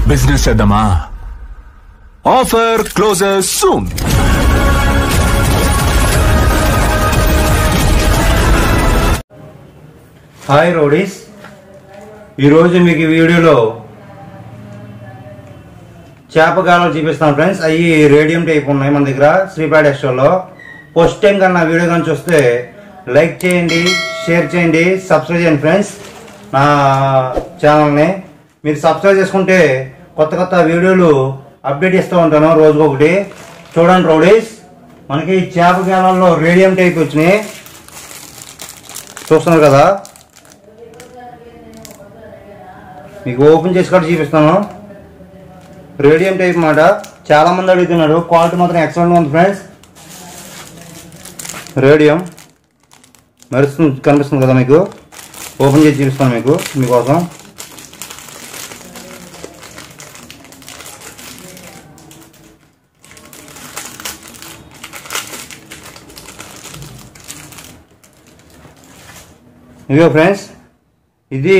business చేద్దామా offer closer soon hi Roadies ఈరోజు మీకు ఈ వీడియోలో చేప గాలాలు చూపిస్తాను ఫ్రెండ్స్ అవి రేడియం టైప్ ఉన్నాయి మన దగ్గర శ్రీపాడ్ ఎక్స్ట్రాలో ఫస్ట్ టైం కన్నా వీడియో కానీ చూస్తే లైక్ చేయండి షేర్ చేయండి సబ్స్క్రైబ్ చేయండి ఫ్రెండ్స్ నా ఛానల్ని మీరు సబ్స్క్రైబ్ చేసుకుంటే కొత్త కొత్త వీడియోలు అప్డేట్ ఇస్తూ ఉంటాను రోజుకొకటి చూడండి రౌడీస్ మనకి చేప గాలాల్లో రేడియం టైప్ వచ్చినాయి చూస్తున్నారు కదా మీకు ఓపెన్ చేసి కూడా చూపిస్తాను రేడియం టైప్ మాట చాలా మంది అడుగుతున్నారు క్వాలిటీ మాత్రం ఎక్సలెంట్ ఉంది ఫ్రెండ్స్ రేడియం మెరుస్తుంది కనిపిస్తుంది కదా మీకు ఓపెన్ చేసి చూపిస్తాను మీకు మీకోసం ఇదిగో ఫ్రెండ్స్ ఇది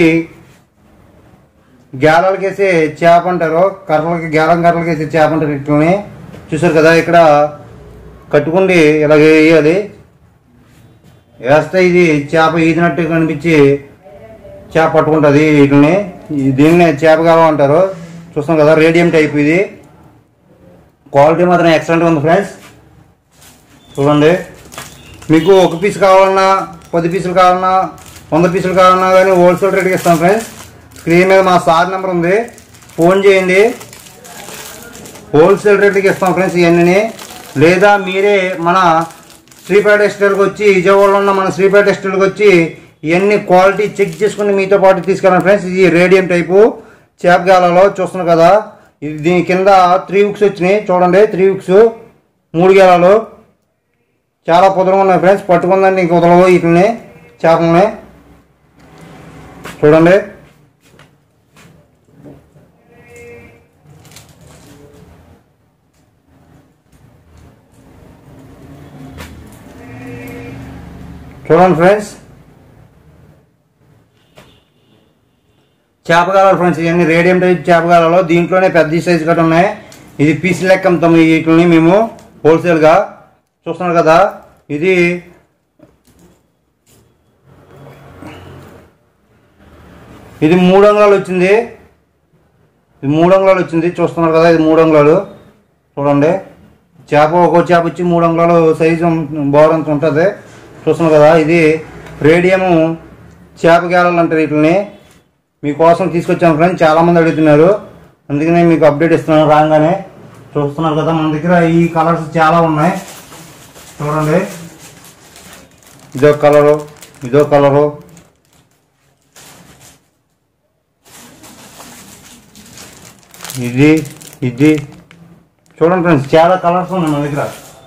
గ్యాలలకి వేసే చేప అంటారు కర్రలకి గ్యాలం కర్రలకి వేసే చేప అంటారు ఇట్లని చూసారు కదా ఇక్కడ కట్టుకుండి ఇలాగ వేయాలి వేస్తే ఇది చేప ఈదినట్టు కనిపించి చేప పట్టుకుంటుంది వీటిని దీన్నే చేప గాలం అంటారు చూస్తాం కదా రేడియం టైప్ ఇది క్వాలిటీ మాత్రం ఎక్సలెంట్ ఉంది ఫ్రెండ్స్ చూడండి మీకు ఒక పీస్ కావాలన్నా పది పీసులు కావాలన్నా వంద పీసులు కావాలన్నా కానీ హోల్సేల్ రేట్కి ఇస్తాం ఫ్రెండ్స్ స్క్రీన్ మీద మా సార్ నెంబర్ ఉంది ఫోన్ చేయండి హోల్సేల్ రేట్కి ఇస్తాం ఫ్రెండ్స్ ఇవన్నీ లేదా మీరే మన శ్రీపేట టెస్టర్కి వచ్చి విజయవాడలో ఉన్న మన శ్రీపేట టెస్టర్కి వచ్చి ఇవన్నీ క్వాలిటీ చెక్ చేసుకుని మీతో పాటు తీసుకెళ్ళండి ఫ్రెండ్స్ ఇది రేడియం టైపు చేప గాలలో చూస్తున్నారు కదా ఇది దీని కింద త్రీ హుక్స్ వచ్చినాయి చూడండి త్రీ హుక్స్ మూడు గేలాలు చాలా కుదరగా ఉన్నాయి ఫ్రెండ్స్ పట్టుకుందండి ఇంక వదలవు వీటిని చేపలని చూడండి చూడండి ఫ్రెండ్స్ చేపగాలాలు ఫ్రెండ్స్ ఇవన్నీ రేడియం టైప్ చేపగాలలో దీంట్లోనే పెద్ద సైజు గట్రా ఉన్నాయి ఇది పీస్ లెక్క అమ్ముతాం వీటిని మేము హోల్సేల్గా చూస్తున్నారు కదా ఇది ఇది మూడు అంగుళాలు వచ్చింది ఇది మూడు అంగుళాలు వచ్చింది చూస్తున్నారు కదా ఇది మూడు అంగుళాలు చూడండి చేప ఒక్కో చేప వచ్చి మూడు అంగుళాలు సైజు బోర్ అంత ఉంటుంది చూస్తున్నారు కదా ఇది రేడియము చేప గేలలు అంటారు వీటిని మీకోసం తీసుకొచ్చాను ఫ్రెండ్స్ చాలామంది అడుగుతున్నారు అందుకనే మీకు అప్డేట్ ఇస్తున్నాను రాగానే చూస్తున్నారు కదా మన దగ్గర ఈ కలర్స్ చాలా ఉన్నాయి చూడండి ఇదో కలరు ఇదో కలరు ఇది ఇది చూడండి ఫ్రెండ్స్ చాలా కలర్స్ ఉన్నాయి మన దగ్గర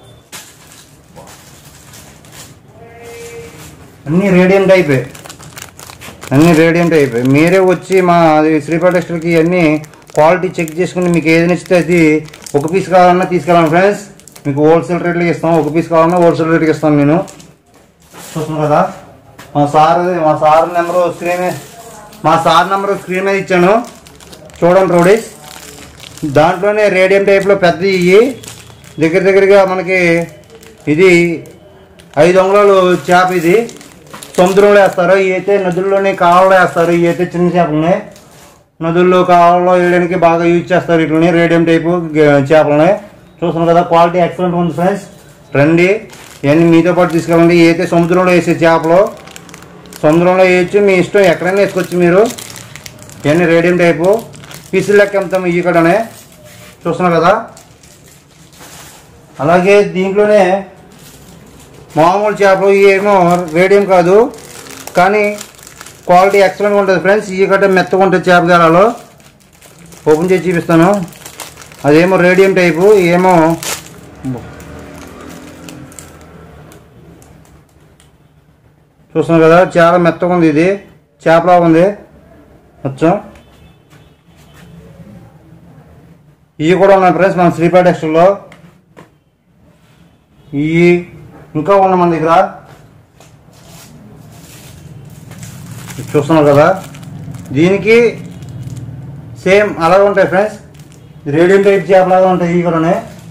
అన్నీ రేడియం టైపే అన్నీ రేడియం టైపే మీరే వచ్చి మా అది శ్రీపా టెస్టర్కి అన్నీ క్వాలిటీ చెక్ చేసుకుని మీకు ఏది నచ్చితే అది ఒక పీస్ కావాలన్నా తీసుకెళ్ళాను ఫ్రెండ్స్ మీకు హోల్సేల్ రేట్లకి ఇస్తాం ఒక పీస్ కావాలన్నా హోల్సేల్ రేట్కి ఇస్తాను నేను చూస్తున్నాను కదా మా సార్ మా సార్ నెంబరు స్క్రీన్ మీద మా సార్ నెంబరు స్క్రీన్ మీద ఇచ్చాను చూడండి రోడీస్ దాంట్లోనే రేడియం టైప్లో పెద్ద ఇవి దగ్గర దగ్గరగా మనకి ఇది ఐదు అంగుళాలు చేప ఇది సముద్రంలో వేస్తారు ఇవి అయితే నదుల్లోనే కాలంలో వేస్తారు ఇవి అయితే చిన్న చేపలని నదుల్లో కాలంలో వేయడానికి బాగా యూజ్ చేస్తారు వీటిని రేడియం టైపు గ- చేపలని చూస్తున్నాం కదా క్వాలిటీ ఎక్సలెంట్ ఉంది ఫ్రెండ్స్ రండి ఇవన్నీ మీతో పాటు తీసుకెళ్ళండి ఇవి అయితే సముద్రంలో వేసే చేపలు సముద్రంలో వేయచ్చు మీ ఇష్టం ఎక్కడైనా వేసుకోవచ్చు మీరు ఇవన్నీ రేడియం టైపు పీసులు లెక్క అమ్ముతాం ఇవి కూడానే చూస్తున్నారు కదా అలాగే దీంట్లోనే మామూలు చేపలు ఇవి ఏమో రేడియం కాదు కానీ క్వాలిటీ ఎక్సలెంట్ ఉంటుంది ఫ్రెండ్స్ ఇవి గట్ట మెత్తగా ఉంటుంది చేప గాలాలు ఓపెన్ చేసి చూపిస్తాను అదేమో రేడియం టైపు ఏమో చూస్తున్నాం కదా చాలా మెత్తగా ఉంది ఇది చేపలా ఉంది వచ్చాం ఇవి కూడా ఉన్నాయి ఫ్రెండ్స్ మన శ్రీపేట ఎక్స్లో ఇవి ఇంకా ఉన్నాయి మన దగ్గర ఇది చూస్తున్నారు కదా దీనికి సేమ్ అలాగే ఉంటాయి ఫ్రెండ్స్ రేడియం టైప్ చేపలాగా ఉంటాయి ఇవి కూడా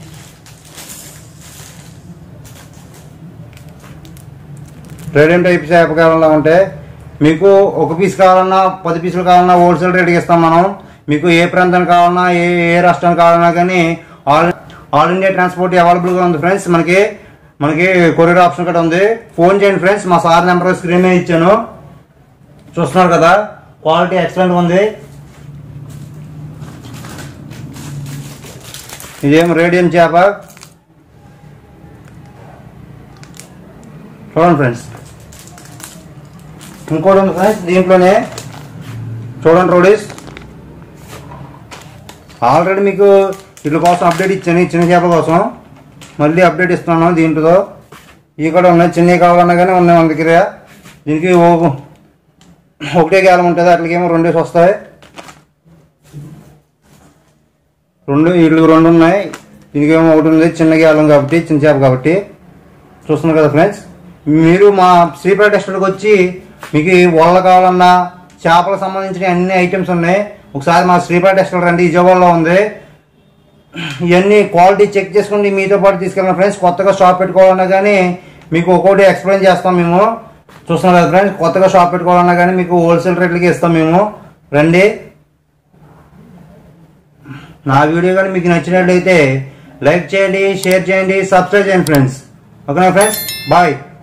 రేడియం టైప్ చేప కావాలన్నా ఉంటే మీకు ఒక పీస్ కావాలన్నా పది పీసులు కావాలన్నా హోల్సేల్ రేట్కి ఇస్తాం మనం మీకు ఏ ప్రాంతానికి కావాలన్నా ఏ ఏ రాష్ట్రానికి కావాలన్నా కానీ ఆల్ ఆల్ ఇండియా ట్రాన్స్పోర్ట్ అవైలబుల్గా ఉంది ఫ్రెండ్స్ మనకి మనకి కొరియర్ ఆప్షన్ కూడా ఉంది ఫోన్ చేయండి ఫ్రెండ్స్ మా సార్ నెంబర్ స్క్రీన్ మీద ఇచ్చాను చూస్తున్నారు కదా క్వాలిటీ ఎక్సలెంట్ ఉంది ఇదేం రేడియం చేప చూడండి ఫ్రెండ్స్ ఇంకోటి ఉంది ఫ్రెండ్స్ దీంట్లోనే చూడండి రోడీస్ ఆల్రెడీ మీకు వీటి కోసం అప్డేట్ ఇచ్చాను ఈ చిన్న చేపల కోసం మళ్ళీ అప్డేట్ ఇస్తున్నాను దీంట్లో ఇవి కూడా ఉన్నాయి చిన్నవి కావాలన్నా కానీ ఉన్నాయి మన దగ్గర దీనికి ఓ- ఒకటే గ్యాలం ఉంటుంది అట్లకేమో రెండేసి వస్తాయి రెండు వీళ్ళు రెండు ఉన్నాయి దీనికేమో ఒకటి ఉంది చిన్న గ్యాలం కాబట్టి చిన్న చేప కాబట్టి చూస్తున్నారు కదా ఫ్రెండ్స్ మీరు మా శ్రీపేట రెస్టారెంట్కి వచ్చి మీకు వల్ల కావాలన్నా చేపలకు సంబంధించిన అన్ని ఐటమ్స్ ఉన్నాయి ఒకసారి మా శ్రీపేట రెస్టారెంట్ రండి విజయవాడలో ఉంది ఇవన్నీ క్వాలిటీ చెక్ చేసుకుని మీతో పాటు తీసుకెళ్ళిన ఫ్రెండ్స్ కొత్తగా షాప్ పెట్టుకోవాలన్నా కానీ మీకు ఒక్కొక్కటి ఎక్స్ప్లెయిన్ చేస్తాం మేము చూస్తున్నాం కదా ఫ్రెండ్స్ కొత్తగా షాప్ పెట్టుకోవాలన్నా కానీ మీకు హోల్సేల్ రేట్లకి ఇస్తాం మేము రండి నా వీడియో కానీ మీకు నచ్చినట్లయితే లైక్ చేయండి షేర్ చేయండి సబ్స్క్రైబ్ చేయండి ఫ్రెండ్స్ ఓకేనా ఫ్రెండ్స్ బాయ్